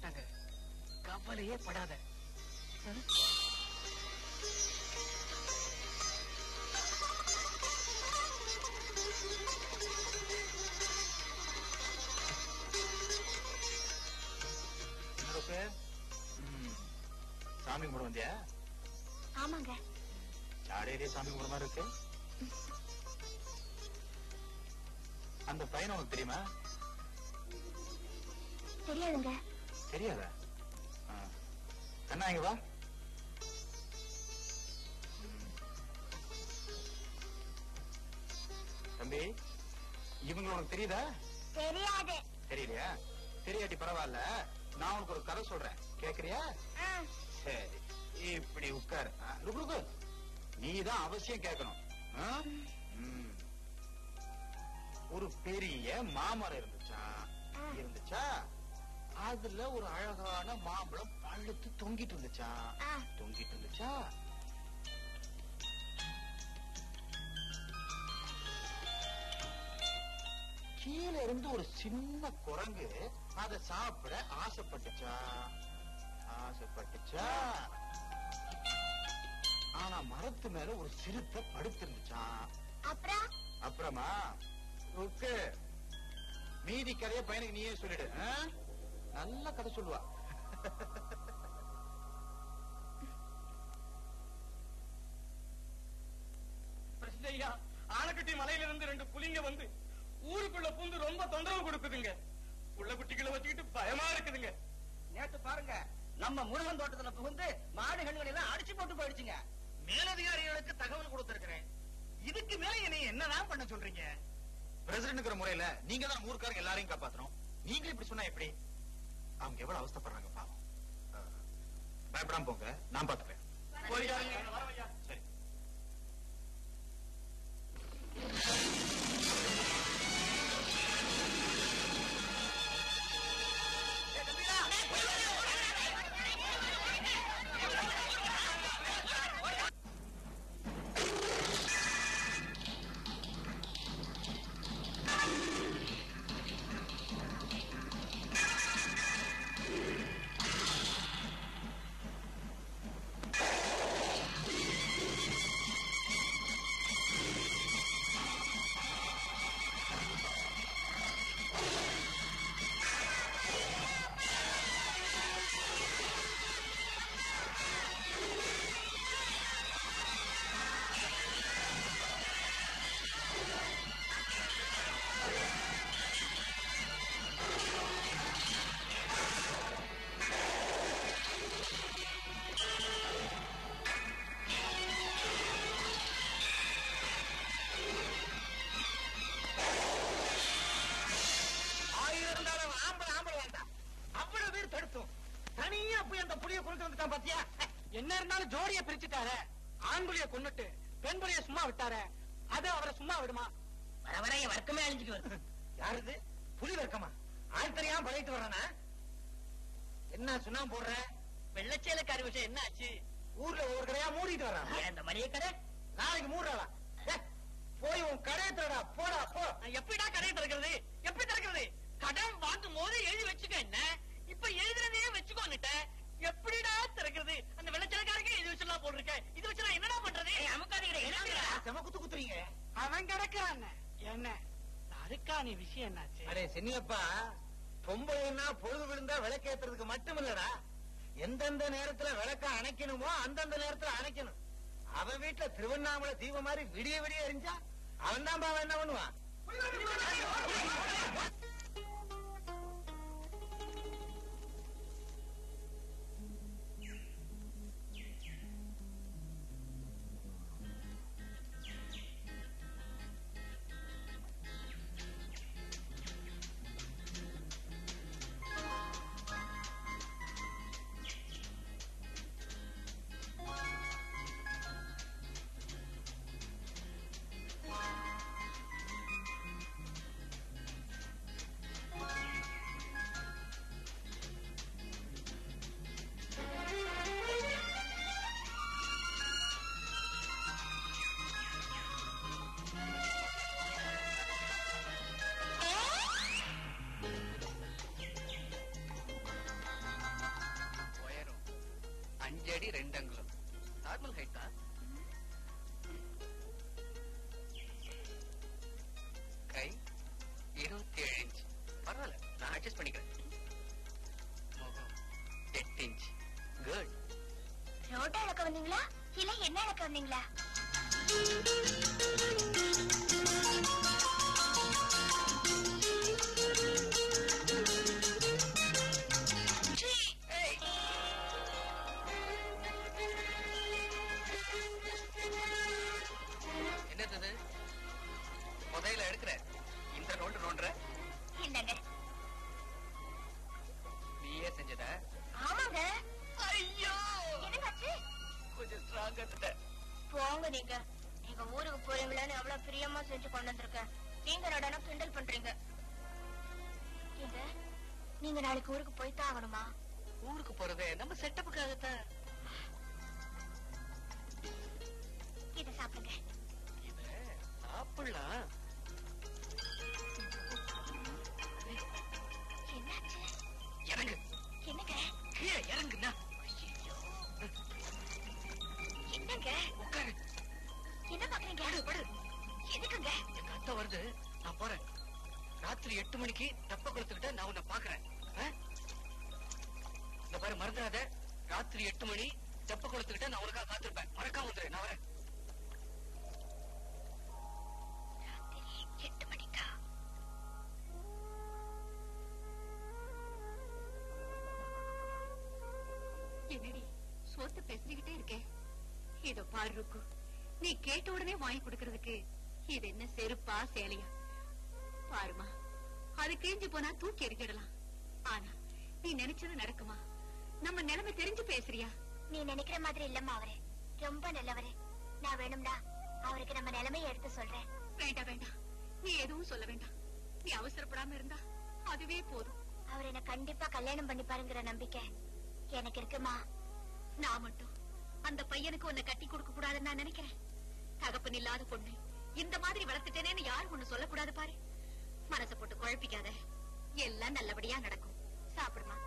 மாட்டாங்க கவலையே படாத என்னோட ம், சாமி கும்பிட வந்தியா ஆமாங்க சாடையிலே சாமி கும்பிட மாதிரி இருக்கு அந்த பையன் உனக்கு தெரியுமா தெரியாதுங்க தெரியாதா ஆ. கண்ணா இங்க வா ம். தம்பி இவங்க உனக்கு தெரியுதா தெரியாது தெரியலையா தெரியாட்டி பரவாயில்ல நான் உனக்கு ஒரு கதை சொல்றேன் கேக்குறியா சரி இப்படி உட்காரு ஆ, ருக்கு, ருக்கு. நீதான் அவசியம் கேட்கணும் ஆ? ம். ஒரு பெரிய மாமரம் இருந்துச்சா ஆ. இருந்துச்சா அதுல ஒரு அழகான மாம்பழம் பழுத்து தொங்கிட்டு இருந்துச்சா ஆ. தொங்கிட்டு இருந்துச்சா கீழே இருந்து ஒரு சின்ன குரங்கு அதை சாப்பிட ஆசைப்பட்டுச்சா ஆசைப்பட்டுச்சா ஆனா மரத்து மேல ஒரு சிறுத்தை படுத்திருந்துச்சா அப்புறம் அப்புறமா ஓகே மீதி கதைய பையனுக்கு நீயே சொல்லிடு ஆ? நல்ல கதை சொல்லுவா ஐயா ஆனக்கட்டி மலையில இருந்து ரெண்டு புலிங்க வந்து ஊருக்குள்ள பூந்து ரொம்ப தொந்தரவு கொடுக்குதுங்க உள்ள குட்டிகளை வச்சுக்கிட்டு பயமா இருக்குதுங்க நேத்து பாருங்க நம்ம முருகன் தோட்டத்துல புகுந்து மாடு கண்கள் எல்லாம் அடிச்சு போட்டு போயிடுச்சுங்க மேலதிகாரிகளுக்கு தகவல் கொடுத்திருக்கிறேன் இதுக்கு மேல என்னை என்னதான் பண்ண சொல்றீங்க பிரசிடண்ட்ங்கிற முறையில நீங்க தான் ஊருக்காரங்க எல்லாரையும் காப்பாத்தணும் நீங்க இப்படி சொன்னா எப்படி அவங்க எவ்வளவு அவஸ்தைப்படுறாங்க பாவம் ஆ, பயப்படாம போங்க நான் பாத்துக்கிறேன் போலீஸ்காரங்க சரி ஆயிரம் இருந்தாலும் ஆம்பளை ஆம்பளை வேண்டாம் அவ்வளவு பேர் தடுத்தோம் தனியா போய் அந்த புளிய கொண்டு வந்துட்டான் பாத்தியா என்ன இருந்தாலும் ஜோடிய பிரிச்சுட்டாரு ஆண் புலிய கொன்னுட்டு பெண் புலிய சும்மா விட்டாரு அது அவரை சும்மா விடுமா வர வர என் வர்க்கமே அழிஞ்சிட்டு வருது யாருது புலி வர்க்கமா ஆள் தெரியாம பழகிட்டு வர்றானா என்ன சுண்ணாம்பு போடுற வெள்ளச்சேலக்காரி விஷயம் என்ன ஆச்சு ஊர்ல ஒரு கடையா மூடிட்டு வர்றான் அந்த மளிகை கடை நாளைக்கு மூடுறாளா ஏ, போய் உன் கடையை திறடா போடா போ எப்படிடா கடை திறக்கிறது எப்படி திறக்கிறது கடன் வாங்கும் போது எழுதி வச்சுக்க என்ன இப்ப எழுதுறதையே வச்சுக்கோன்னுட்ட எப்படிடா திறக்கிறது அந்த வெள்ளச்சேலக்காரங்க இது வச்சுலாம் போட்டிருக்க இது வச்சு நான் என்னடா பண்றது செம குத்து குத்துறீங்க அவன் கிடக்குறான் என்ன அருக்காணி விஷயம் என்னாச்சு அடே சென்னியப்பா பொம்பளைன்னா பொழுது விழுந்தா விளக்கேத்துறதுக்கு மட்டும் இல்லடா எந்தெந்த நேரத்துல விளக்க அணைக்கணுமோ அந்தந்த நேரத்துல அணைக்கணும் அவன் வீட்டுல திருவண்ணாமலை தீபம் மாதிரி விடிய விடிய எரிஞ்சா அவன் தான் பாவன் என்ன பண்ணுவான் அடி ரெண்டு அங்குலம் நார்மல் ஹைட் தான் கை இருபத்தி ஏழு இன்ச் பரவாயில்ல நான் அட்ஜஸ்ட் பண்ணிக்கிறேன் முகம் எட்டு இன்ச் குட் ரோட்டை இழக்க வந்தீங்களா இல்ல என்ன இழக்க வந்தீங்களா என்னது இது? புதையல எடுக்கிற இந்த நோண்டு நோண்டுற இல்லங்க நீயே செஞ்சத ஆமாங்க ஐயோ என்னங்காச்சு கொஞ்சம் ஸ்ட்ராங்கா போங்க நீங்க நீங்க ஊருக்கு போறீங்களான்னு எவ்வளவு பிரியமா செஞ்சு கொண்டு வந்திருக்கேன் நீங்க நடனா கிண்டல் பண்றீங்க ஏங்க நீங்க நாளைக்கு ஊருக்கு போய்தான் ஆகணுமா ஊருக்கு போறது நம்ம செட்டப்புக்காகத்தான் இத சாப்பிடுங்க இத சாப்பிடலாம் என்னாச்சு இறங்கு என்னங்க கீழே இறங்குண்ணா என்னங்க உட்காரு என்ன பாக்குறீங்க படு படு எதுக்குங்க எங்க அத்தை வருது நான் போறேன் ராத்திரி எட்டு மணிக்கு தெப்ப குளத்துக்கிட்ட நான் உன்னை பாக்குறேன் ஆ? இந்த பாரு மறந்துடாத ராத்திரி எட்டு மணி தெப்ப குளத்துக்கிட்ட நான் உனக்காக காத்திருப்பேன் மறக்காம வந்துரு நான் வரேன் ராத்திரி எட்டு மணிக்கா என்னடி சோத்து பேசிக்கிட்டே இருக்கேன் இதோ பாரு ருக்கு நீ கேட்ட உடனே வாங்கி கொடுக்கறதுக்கு இது என்ன செருப்பா சேலையா பாருமா அது கிழிஞ்சு போனா தூக்கி எறிஞ்சிடலாம் ஆனா நீ நினைச்சது நடக்குமா நம்ம நிலைமை தெரிஞ்சு பேசுறியா நீ நினைக்கிற மாதிரி இல்லம்மா அவரு ரொம்ப நல்லவரு நான் வேணும்னா அவருக்கு நம்ம நிலைமையை எடுத்து சொல்றேன் வேண்டாம் வேண்டாம் நீ எதுவும் சொல்ல வேண்டாம் நீ அவசரப்படாம இருந்தா அதுவே போதும் அவர் என்ன கண்டிப்பா கல்யாணம் பண்ணிப்பாருங்கிற நம்பிக்கை எனக்கு இருக்குமா நான் மட்டும் அந்த பையனுக்கு உன்னை கட்டி கொடுக்க கூடாதுன்னு நான் நினைக்கிறேன் தகப்பன் இல்லாத பொண்ணு இந்த மாதிரி வளர்த்துட்டேனேன்னு யாரும் ஒண்ணு சொல்லக்கூடாது பாரு மனசை போட்டு குழப்பிக்காத எல்லாம் நல்லபடியா நடக்கும் சாப்பிடுமா